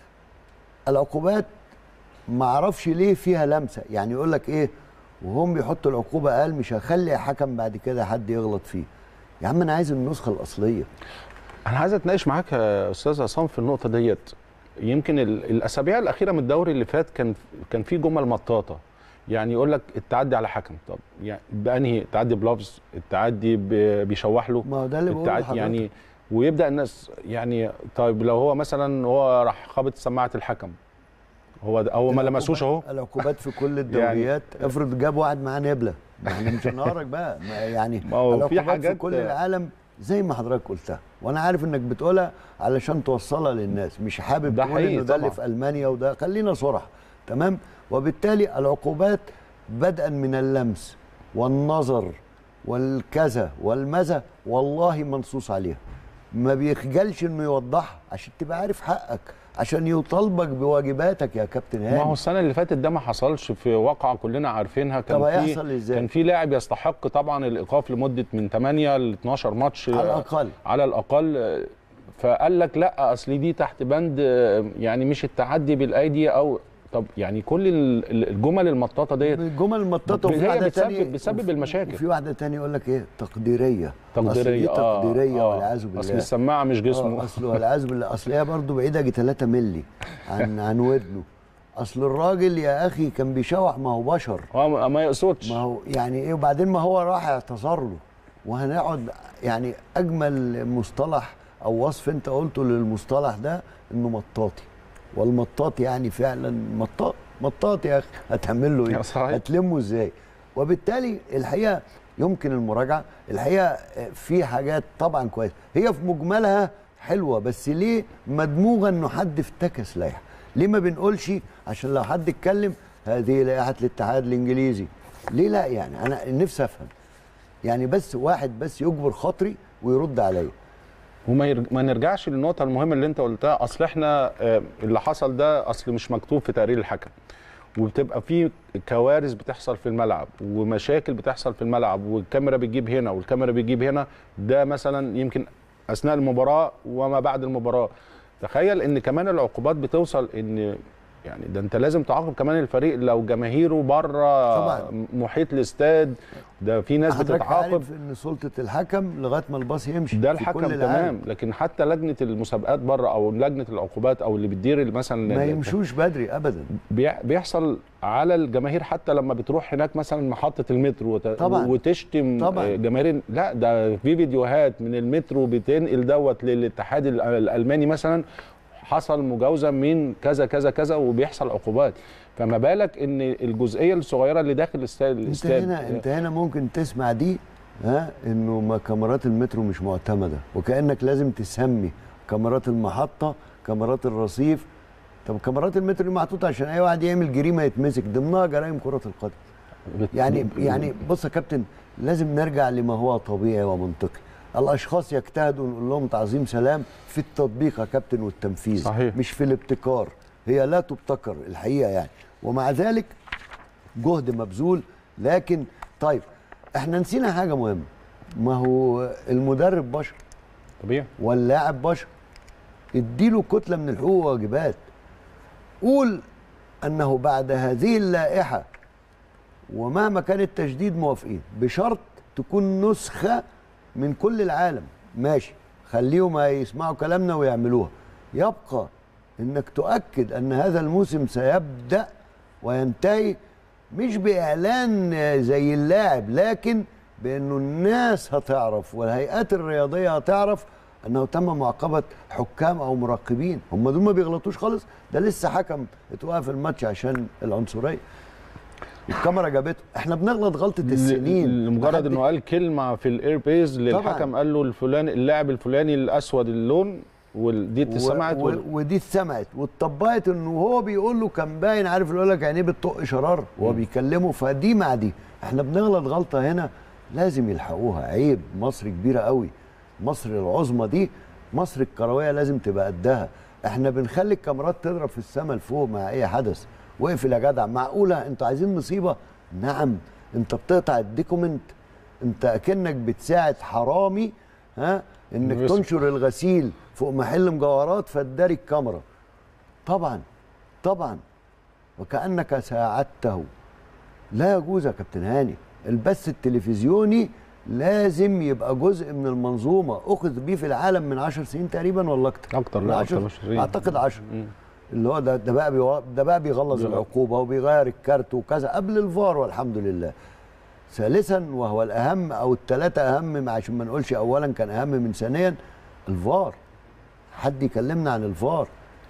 العقوبات ما اعرفش ليه فيها لمسه يعني يقول لك ايه وهم بيحطوا العقوبه قال مش هخلي حكم بعد كده حد يغلط فيه يا عم انا عايز النسخه الاصليه انا عايز اتناقش معاك يا استاذ عصام في النقطه ديت يمكن ال- الاسابيع الاخيره من الدوري اللي فات كان كان في جمل مطاطه يعني يقول لك التعدي على حكم طب يعني بانهي التعدي بلفظ التعدي ب- بيشوح له ما هو ده اللي بقوله التعدي لحضرتك. يعني ويبدا الناس يعني طيب لو هو مثلا هو راح خابط سماعه الحكم هو ده هو ما لمسوش اهو العقوبات في كل الدوريات افرض جاب واحد معاه نبله يعني مش هنهارك بقى ما يعني ما هو في العقوبات في حاجات- كل العالم زي ما حضرتك قلتها وانا عارف انك بتقولها علشان توصلها للناس مش حابب ده تقول حقيقي انه ده اللي طبعا. في المانيا وده خلينا صراحه تمام وبالتالي العقوبات بدءا من اللمس والنظر والكذا والمذا والله منصوص عليها ما بيخجلش انه يوضحها عشان تبقى عارف حقك عشان يطالبك بواجباتك يا كابتن هاني ما هو السنه اللي فاتت ده ما حصلش في واقعه كلنا عارفينها كان طب في هيحصل إزاي؟ كان في لاعب يستحق طبعا الايقاف لمده من 8 ل 12 ماتش على الاقل على الاقل فقال لك لا اصل دي تحت بند آه، يعني مش التعدي بالايدي او طب يعني كل ال- ال- الجمل المطاطه ديت الجمل المطاطه وفي هي واحده بتسبب- تانية بتسبب المشاكل. وفي واحده تانية يقول لك ايه تقديريه تقديريه أصل دي تقديريه آه، والعياذ بالله اصل السماعه مش آه، جسمه اصل والعياذ بالله اصل هي برضه بعيده يجي 3 مللي عن عن ودنه اصل الراجل يا اخي كان بيشوح ما هو بشر هو ما يقصدش ما هو يعني ايه وبعدين ما هو راح اعتذر له وهنقعد يعني اجمل مصطلح او وصف انت قلته للمصطلح ده انه مطاطي والمطاط يعني فعلا مطاط مطاط يا اخي هتعمل له يا ايه صحيح. هتلمه ازاي وبالتالي الحقيقه يمكن المراجعه الحقيقه في حاجات طبعا كويسه هي في مجملها حلوه بس ليه مدموغه انه حد افتكس لائحه ليه ما بنقولش عشان لو حد اتكلم هذه لائحه الاتحاد الانجليزي ليه لا يعني انا نفسي افهم يعني بس واحد بس يجبر خاطري ويرد عليا وما يرج... ما نرجعش للنقطه المهمه اللي انت قلتها اصل احنا آه، اللي حصل ده اصل مش مكتوب في تقرير الحكم وبتبقى في كوارث بتحصل في الملعب ومشاكل بتحصل في الملعب والكاميرا بتجيب هنا والكاميرا بتجيب هنا ده مثلا يمكن اثناء المباراه وما بعد المباراه تخيل ان كمان العقوبات بتوصل ان يعني ده انت لازم تعاقب كمان الفريق لو جماهيره بره طبعاً. محيط الاستاد ده في ناس حضرتك بتتعاقب عارف ان سلطه الحكم لغايه ما الباص يمشي ده في الحكم كل العالم. تمام لكن حتى لجنه المسابقات بره او لجنه العقوبات او اللي بتدير مثلا ما ال- يمشوش بدري ابدا بيع- بيحصل على الجماهير حتى لما بتروح هناك مثلا محطه المترو وت... طبعاً. وتشتم طبعاً. آه، جماهير لا ده في فيديوهات من المترو بتنقل دوت للاتحاد ال- الالماني مثلا حصل مجاوزه من كذا كذا كذا وبيحصل عقوبات فما بالك ان الجزئيه الصغيره اللي داخل الاستاد انت الاستاد هنا انت هنا ممكن تسمع دي ها انه ما كاميرات المترو مش معتمده وكانك لازم تسمي كاميرات المحطه كاميرات الرصيف طب كاميرات المترو دي محطوطه عشان اي واحد يعمل جريمه يتمسك ضمنها جرائم كره القدم بت- يعني يعني بص يا كابتن لازم نرجع لما هو طبيعي ومنطقي الاشخاص يجتهدوا ونقول لهم تعظيم سلام في التطبيق يا كابتن والتنفيذ صحيح. مش في الابتكار هي لا تبتكر الحقيقه يعني ومع ذلك جهد مبذول لكن طيب احنا نسينا حاجه مهمه ما هو المدرب بشر طبيعي واللاعب بشر اديله كتله من الحقوق والواجبات قول انه بعد هذه اللائحه ومهما كان التجديد موافقين بشرط تكون نسخه من كل العالم ماشي خليهم يسمعوا كلامنا ويعملوها يبقى انك تؤكد ان هذا الموسم سيبدا وينتهي مش باعلان زي اللاعب لكن بانه الناس هتعرف والهيئات الرياضيه هتعرف انه تم معاقبه حكام او مراقبين هم دول ما بيغلطوش خالص ده لسه حكم اتوقف الماتش عشان العنصريه الكاميرا جابته احنا بنغلط غلطه السنين لمجرد محد- انه قال كلمه في الاير بيز للحكم قال له الفلاني اللاعب الفلاني الاسود اللون ودي اتسمعت و... و... ودي اتسمعت واتطبقت انه هو بيقول له كان باين عارف اللي يقول لك عينيه بتطق شرار وهو بيكلمه فدي مع دي احنا بنغلط غلطه هنا لازم يلحقوها عيب مصر كبيره قوي مصر العظمى دي مصر الكرويه لازم تبقى قدها احنا بنخلي الكاميرات تضرب في السماء لفوق مع اي حدث واقفل يا جدع معقوله انتوا عايزين مصيبه نعم انت بتقطع الديكومنت انت اكنك بتساعد حرامي ها انك إنه يسرق. تنشر الغسيل فوق محل مجوهرات فتداري الكاميرا طبعا طبعا وكانك ساعدته لا يجوز يا كابتن هاني البث التلفزيوني لازم يبقى جزء من المنظومه اخذ بيه في العالم من 10 سنين تقريبا ولا اكتر اكتر من لا عشر- اكتر مش عشرين. اعتقد 10 مم. اللي هو ده ده بقى بيو... ده بقى بيغلظ بيغلظ. العقوبه وبيغير الكارت وكذا قبل الفار والحمد لله ثالثا وهو الاهم او الثلاثه اهم عشان ما نقولش اولا كان اهم من ثانيا الفار حد يكلمنا عن الفار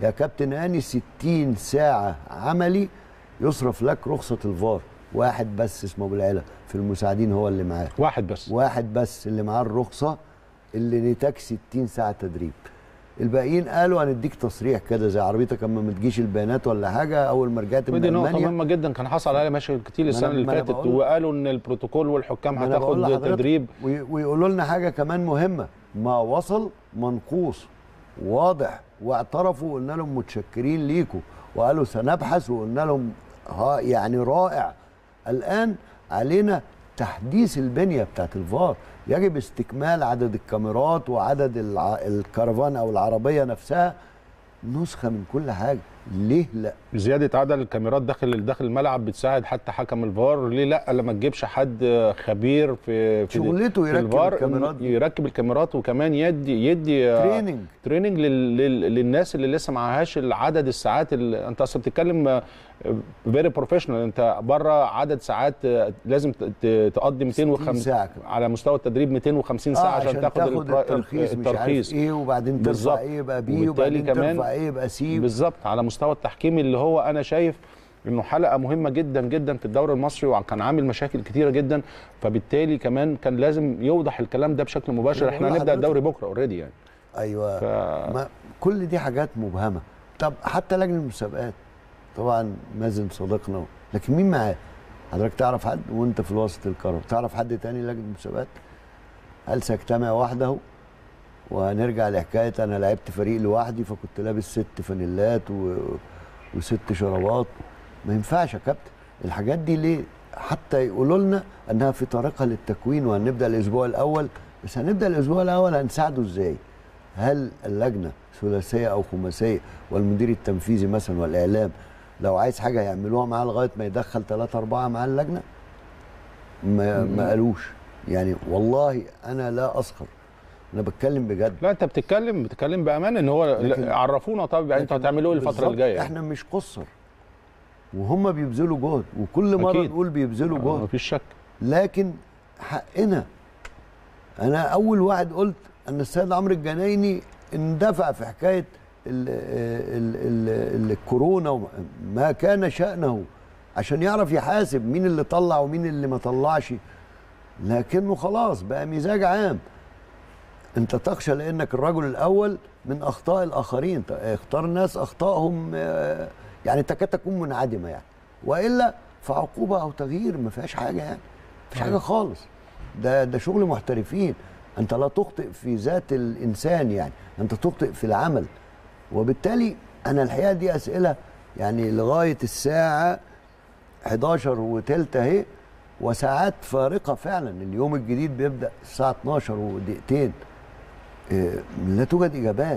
يا كابتن هاني 60 ساعه عملي يصرف لك رخصه الفار واحد بس اسمه ابو العلا في المساعدين هو اللي معاه واحد بس واحد بس اللي معاه الرخصه اللي نتاج 60 ساعه تدريب الباقيين قالوا هنديك تصريح كده زي عربيتك اما ما تجيش البيانات ولا حاجه اول ما رجعت من ودي نقطة المانيا مهمة جدا كان حصل عليها مشاكل كتير ما السنة أنا- اللي ما أنا فاتت بقول- وقالوا ان البروتوكول والحكام ما أنا بقول هتاخد لحضرتك تدريب وي- ويقولوا لنا حاجه كمان مهمه ما وصل منقوص واضح واعترفوا وقلنا لهم متشكرين ليكم وقالوا سنبحث وقلنا لهم ها يعني رائع الان علينا تحديث البنيه بتاعت الفار يجب استكمال عدد الكاميرات وعدد الع... الكرفان او العربيه نفسها نسخه من كل حاجه ليه لا زيادة عدد الكاميرات داخل داخل الملعب بتساعد حتى حكم الفار ليه لا لما تجيبش حد خبير في في شغلته في يركب الفار الكاميرات دي. يركب الكاميرات وكمان يدي يدي تريننج تريننج لل... لل... للناس اللي لسه معهاش العدد الساعات اللي انت اصلا بتتكلم فيري بروفيشنال انت بره عدد ساعات آه، لازم ت- ت- تقضي 250 ساعة كمان. على مستوى التدريب 250 ساعه آه عشان, تاخد, البرا- الترخيص, مش عارف ايه وبعدين ترفع بالظبط. ايه يبقى بي وبالتالي وبعدين كمان ترفع ايه يبقى سي بالظبط على مستوى التحكيم اللي هو انا شايف انه حلقه مهمه جدا جدا في الدوري المصري وكان عامل مشاكل كتيره جدا فبالتالي كمان كان لازم يوضح الكلام ده بشكل مباشر أنا احنا بقول هنبدا لحضرتك- الدوري بكره اوريدي يعني ايوه ف... ما كل دي حاجات مبهمه طب حتى لجنه المسابقات طبعا مازن صديقنا لكن مين معاه حضرتك تعرف حد وانت في الوسط الكرم تعرف حد تاني لجنه المسابقات هل سيجتمع وحده وهنرجع لحكايه انا لعبت فريق لوحدي فكنت لابس ست فانيلات و... وست شرابات ما ينفعش يا كابتن الحاجات دي ليه حتى يقولوا لنا انها في طريقها للتكوين وهنبدا الاسبوع الاول بس هنبدا الاسبوع الاول هنساعده ازاي هل اللجنه ثلاثيه او خماسيه والمدير التنفيذي مثلا والاعلام لو عايز حاجه يعملوها معاه لغايه ما يدخل ثلاثة أربعة مع اللجنه ما, ما قالوش يعني والله انا لا اسخر انا بتكلم بجد لا انت بتتكلم بتتكلم بامان ان هو لكن- عرفونا طب يعني انتوا لكن هتعملوا ايه الفتره بالظبط الجايه احنا مش قصر وهم بيبذلوا جهد وكل مره أكيد. نقول بيبذلوا آه، جهد مفيش شك لكن حقنا انا اول واحد قلت ان السيد عمرو الجنايني اندفع في حكايه ال ال ال ال الكورونا وما- ما كان شانه عشان يعرف يحاسب مين اللي طلع ومين اللي ما طلعش لكنه خلاص بقى مزاج عام انت تخشى لانك الرجل الاول من اخطاء الاخرين ت- اختار ناس اخطائهم آه، يعني تكاد تكون منعدمه يعني والا فعقوبه او تغيير ما فيهاش حاجه يعني ما فيش حاجه خالص ده ده شغل محترفين انت لا تخطئ في ذات الانسان يعني انت تخطئ في العمل وبالتالي انا الحقيقه دي اسئله يعني لغايه الساعه 11 وتلت اهي وساعات فارقه فعلا اليوم الجديد بيبدا الساعه 12 ودقيقتين إيه، لا توجد اجابات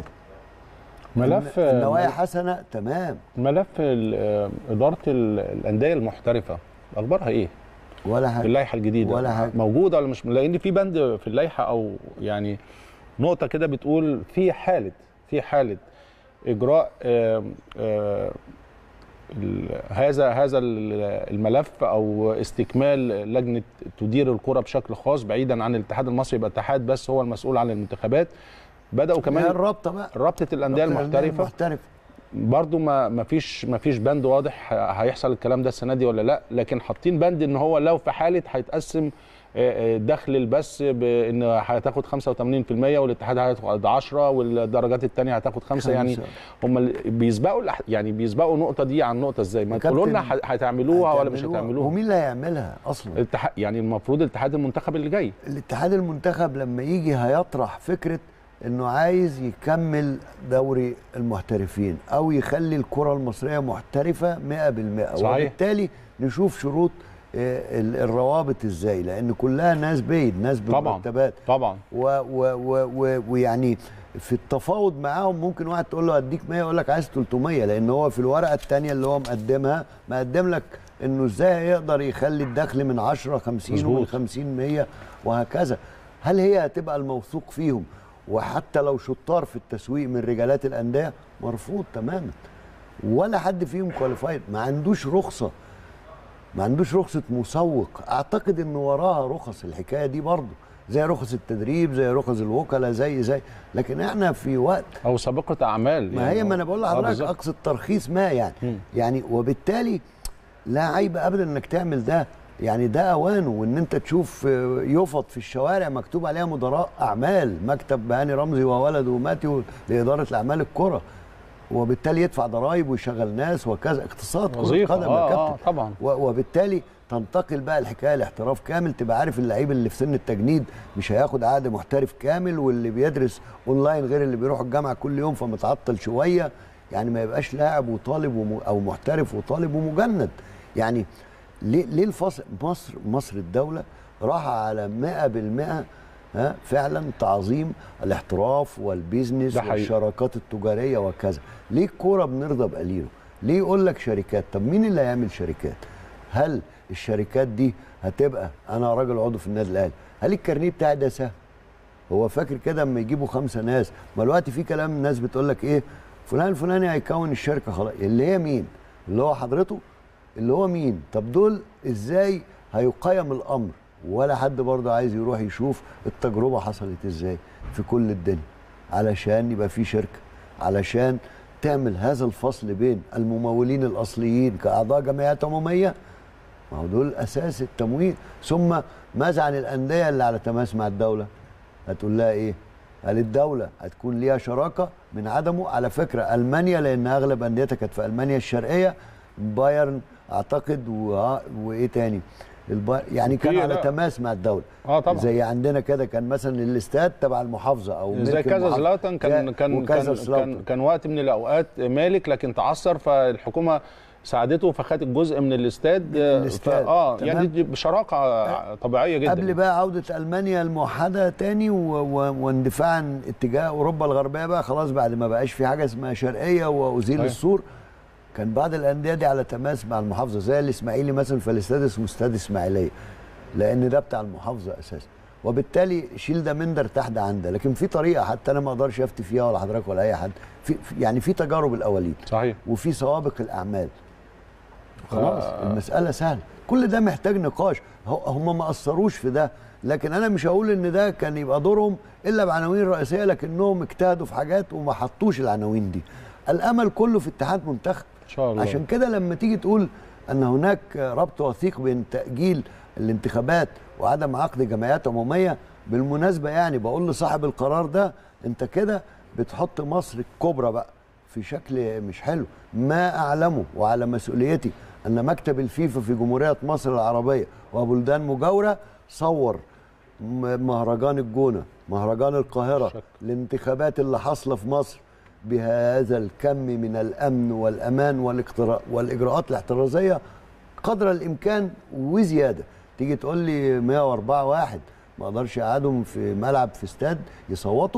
ملف الن- النوايا حسنه تمام ملف ال- آه، اداره ال- الانديه المحترفه اخبارها ايه ولا في حاجه اللائحه الجديده ولا حاجة. موجوده ولا مش لان في بند في اللائحه او يعني نقطه كده بتقول في حاله في حاله اجراء آم، آم، ال- هذا هذا ال- الملف او استكمال لجنه تدير الكره بشكل خاص بعيدا عن الاتحاد المصري يبقى اتحاد بس هو المسؤول عن المنتخبات بداوا كمان كمان الرابطه بقى رابطه الانديه رابطة المحترفه المحترفه برضو ما ما فيش ما فيش بند واضح هيحصل الكلام ده السنه دي ولا لا لكن حاطين بند ان هو لو في حاله هيتقسم آه، آه، دخل البث بان هتاخد 85% والاتحاد هياخد 10 والدرجات الثانيه هتاخد 5 يعني خمسة. هم ال- بيسبقوا الأح- يعني بيسبقوا النقطه دي عن نقطه ازاي ما يا تقولوا لنا كابتن، ه- هتعملوها ولا مش هتعملوها. هتعملوها ومين اللي هيعملها اصلا الاتحاد يعني المفروض الاتحاد المنتخب اللي جاي الاتحاد المنتخب لما يجي هيطرح فكره انه عايز يكمل دوري المحترفين او يخلي الكره المصريه محترفه 100% صحيح. وبالتالي نشوف شروط آه، ال- الروابط ازاي لان كلها ناس بيد ناس طبعا بمرتبات طبعا و- و- و- و- ويعني في التفاوض معاهم ممكن واحد تقول له اديك 100 يقول لك عايز 300 لان هو في الورقه الثانيه اللي هو مقدمها مقدم لك انه ازاي يقدر يخلي الدخل من 10 50 ومن مظبوط. 50 100 وهكذا هل هي هتبقى الموثوق فيهم وحتى لو شطار في التسويق من رجالات الانديه مرفوض تماما ولا حد فيهم كواليفايد ما عندوش رخصه ما عندوش رخصه مسوق اعتقد ان وراها رخص الحكايه دي برضه زي رخص التدريب زي رخص الوكلاء زي زي لكن احنا في وقت او سابقه اعمال ما هي ما انا بقول آه، لحضرتك بالظبط. اقصد ترخيص ما يعني مم. يعني وبالتالي لا عيب ابدا انك تعمل ده يعني ده اوانه وان انت تشوف آه، يفط في الشوارع مكتوب عليها مدراء اعمال مكتب هاني رمزي وولده وماتيو لاداره الاعمال الكره وبالتالي يدفع ضرائب ويشغل ناس وكذا اقتصاد كرة وظيفة. قدم يا آه، كابتن آه، طبعا. و- وبالتالي تنتقل بقى الحكايه لاحتراف كامل تبقى عارف اللعيب اللي في سن التجنيد مش هياخد عقد محترف كامل واللي بيدرس اونلاين غير اللي بيروح الجامعه كل يوم فمتعطل شويه يعني ما يبقاش لاعب وطالب وم... او محترف وطالب ومجند يعني ليه ليه الفصل مصر مصر الدوله راح على 100% ها فعلا تعظيم الاحتراف والبيزنس ده حقيقي. والشراكات التجاريه وكذا ليه الكوره بنرضى بقليله ليه يقول لك شركات طب مين اللي هيعمل شركات هل الشركات دي هتبقى انا راجل عضو في النادي الاهلي هل الكارنيه بتاعي ده سهل هو فاكر كده اما يجيبوا خمسه ناس ما الوقت في كلام الناس بتقول لك ايه فلان الفلاني هيكون الشركه خلاص اللي هي مين اللي هو حضرته اللي هو مين طب دول ازاي هيقيم الامر ولا حد برضه عايز يروح يشوف التجربه حصلت ازاي في كل الدنيا علشان يبقى في شركه علشان تعمل هذا الفصل بين الممولين الاصليين كاعضاء جمعيات عموميه ما هو دول اساس التمويل ثم ماذا عن الانديه اللي على تماس مع الدوله هتقول لها ايه هل الدوله هتكون ليها شراكه من عدمه على فكره المانيا لان اغلب انديتها كانت في المانيا الشرقيه بايرن اعتقد و... وايه تاني الب... يعني كان في- على لا. تماس مع الدوله اه طبعا زي عندنا كده كان مثلا الاستاد تبع المحافظه او زي ملك كذا المحافظة. زلاتان كان يا- كان وكذا كان, زلاتان. كان كان وقت من الاوقات مالك لكن تعثر فالحكومه ساعدته فخد الجزء من الاستاد آه، الاستاد، ف- اه تمام. يعني دي بشراكه طبيعيه جدا قبل بقى عودة ألمانيا الموحدة تاني و... و... واندفاع عن اتجاه أوروبا الغربية بقى خلاص بعد ما بقاش في حاجة اسمها شرقية وأزيل أيوة. السور كان بعض الأندية دي على تماس مع المحافظة زي الإسماعيلي مثلا فالاستاد اسمه استاد إسماعيلية لأن ده بتاع المحافظة أساسا وبالتالي شيل ده من ده ارتاح ده عن ده لكن في طريقة حتى أنا ما أقدرش أفتي فيها ولا حضرتك ولا أي حد في في- يعني في تجارب الأولين صحيح وفي سوابق الاعمال خلاص آه. المساله سهله كل ده محتاج نقاش هو- هم ما قصروش في ده لكن انا مش هقول ان ده كان يبقى دورهم الا بعناوين رئيسيه لكنهم اجتهدوا في حاجات وما حطوش العناوين دي الامل كله في اتحاد منتخب ان شاء الله عشان كده لما تيجي تقول ان هناك ربط وثيق بين تاجيل الانتخابات وعدم عقد جمعيات عموميه بالمناسبه يعني بقول لصاحب القرار ده انت كده بتحط مصر الكبرى بقى في شكل مش حلو ما اعلمه وعلى مسؤوليتي ان مكتب الفيفا في جمهوريه مصر العربيه وبلدان مجاوره صور م- مهرجان الجونه مهرجان القاهره شك. الانتخابات اللي حاصله في مصر بهذا الكم من الامن والامان والاقتراء والاجراءات الاحترازيه قدر الامكان وزياده تيجي تقول لي 104 واحد ما اقدرش اقعدهم في ملعب في استاد يصوتوا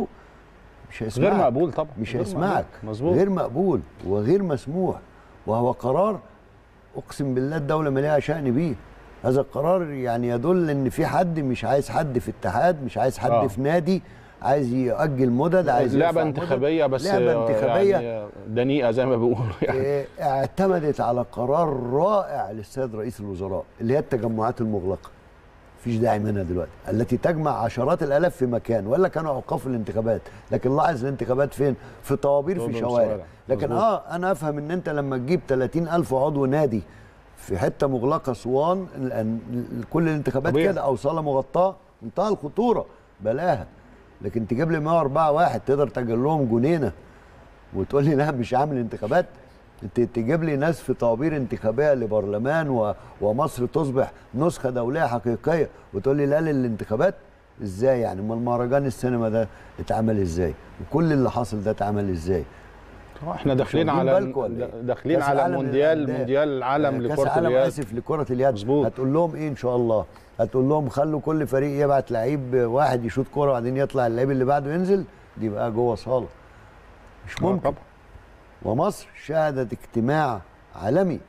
مش هيسمعك غير مقبول طبعا مش غير هيسمعك مقبول. مظبوط غير مقبول وغير مسموح وهو قرار اقسم بالله الدوله ما ليها شان بيه هذا القرار يعني يدل ان في حد مش عايز حد في اتحاد مش عايز حد آه. في نادي عايز يؤجل مدد عايز لعبه يرفع مدد. انتخابيه بس لعبه آه، انتخابيه يعني دنيئه زي ما بيقولوا يعني آه، اعتمدت على قرار رائع للسيد رئيس الوزراء اللي هي التجمعات المغلقه مفيش داعي منها دلوقتي التي تجمع عشرات الالاف في مكان ولا كانوا اوقاف الانتخابات لكن لاحظ الانتخابات فين في طوابير في طوابير شوارع شوارع. لكن مظبوط. اه انا افهم ان انت لما تجيب 30 الف عضو نادي في حته مغلقه اسوان لأن كل الانتخابات طبيعي. كده او صاله مغطاه منتهى الخطوره بلاها لكن تجيب لي 104 واحد تقدر تاجل لهم جنينه وتقول لي لا مش عامل انتخابات انت تجيب لي ناس في طوابير انتخابيه لبرلمان و... ومصر تصبح نسخه دوليه حقيقيه وتقول لي لا للانتخابات ازاي يعني امال مهرجان السينما ده اتعمل ازاي وكل اللي حاصل ده اتعمل ازاي احنا داخلين واخدين على بالكم ولا إيه؟ داخلين كأس على العالم مونديال للأندية. مونديال العالم كاس لكره العالم اليد اسف لكره اليد مظبوط. هتقول لهم ايه ان شاء الله هتقول لهم خلوا كل فريق يبعت لعيب واحد يشوط كوره وبعدين يطلع اللعيب اللي بعده ينزل دي بقى جوه صاله مش آه، ممكن طبعا ومصر شهدت اجتماع عالمي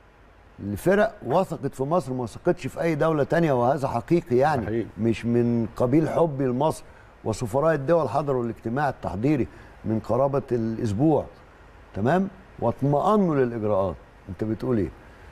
لفرق وثقت في مصر ما وثقتش في اي دوله تانية وهذا حقيقي يعني حقيقي. مش من قبيل حبي لمصر وسفراء الدول حضروا الاجتماع التحضيري من قرابه الاسبوع تمام واطمأنوا للاجراءات انت بتقول ايه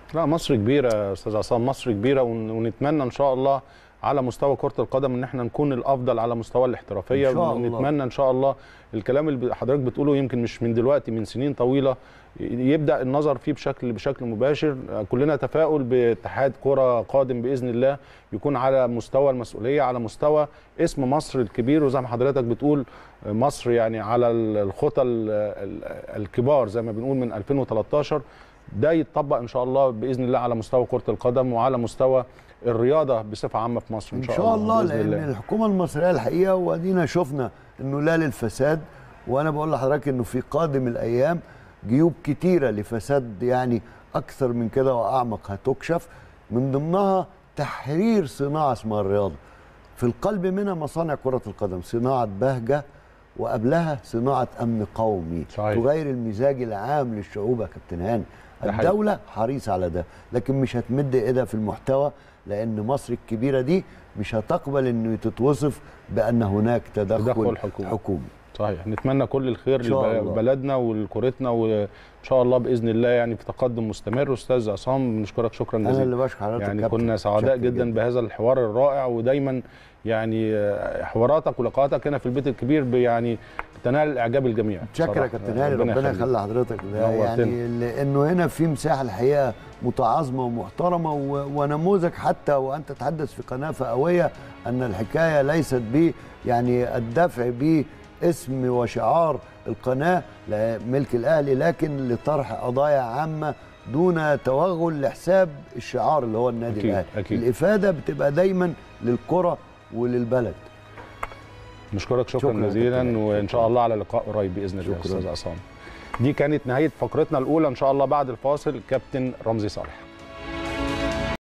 لا مصر كبيره يا استاذ عصام مصر كبيره ون- ونتمنى ان شاء الله على مستوى كره القدم ان احنا نكون الافضل على مستوى الاحترافيه إن شاء الله. ونتمنى ان شاء الله الكلام اللي حضرتك بتقوله يمكن مش من دلوقتي من سنين طويله يبدا النظر فيه بشكل بشكل مباشر كلنا تفاؤل باتحاد كره قادم باذن الله يكون على مستوى المسؤوليه على مستوى اسم مصر الكبير وزي ما حضرتك بتقول مصر يعني على الخطى ال- ال- الكبار زي ما بنقول من 2013 ده يتطبق ان شاء الله باذن الله على مستوى كره القدم وعلى مستوى الرياضه بصفه عامه في مصر ان ان شاء, شاء الله بإذن لان الحكومه المصريه الحقيقه وادينا شفنا انه لا للفساد وانا بقول لحضرتك انه في قادم الايام جيوب كتيره لفساد يعني اكثر من كده واعمق هتكشف من ضمنها تحرير صناعه اسمها الرياضه في القلب منها مصانع كره القدم صناعه بهجه وقبلها صناعه امن قومي صحيح. تغير المزاج العام للشعوب يا كابتن هاني ده حقيقي. الدوله حريصه على ده لكن مش هتمد ايدها في المحتوى لان مصر الكبيره دي مش هتقبل انه تتوصف بان هناك تدخل, تدخل حكومي. حكومي صحيح نتمنى كل الخير إن شاء الله. لبلدنا ولكورتنا وان شاء الله باذن الله يعني في تقدم مستمر استاذ عصام بنشكرك شكرا انا جزيلا اللي بشكر حضرتك يعني كابتن. كنا سعداء متشكر جدا بهذا الحوار الرائع ودايما يعني آه، حواراتك ولقاءاتك هنا في البيت الكبير ب- يعني تنال اعجاب الجميع متشكر يا بصراحة. كابتن هاني ربنا يخليك. يخلي حضرتك ده نورتنا. يعني لانه هنا في مساحه الحقيقه متعاظمه ومحترمه و... ونموذج حتى وانت تتحدث في قناه فئويه ان الحكايه ليست ب يعني الدفع باسم وشعار القناه لا- ملك الاهلي لكن لطرح قضايا عامه دون توغل لحساب الشعار اللي هو النادي أكيد، الاهلي أكيد. الافاده بتبقى دايما للكره وللبلد نشكرك شكرا, شكراً شكرا يا جزيلا كابتن. وان شاء الله على لقاء قريب باذن الله شكراً. استاذ عصام دي كانت نهايه فقرتنا الاولى ان شاء الله بعد الفاصل كابتن رمزي صالح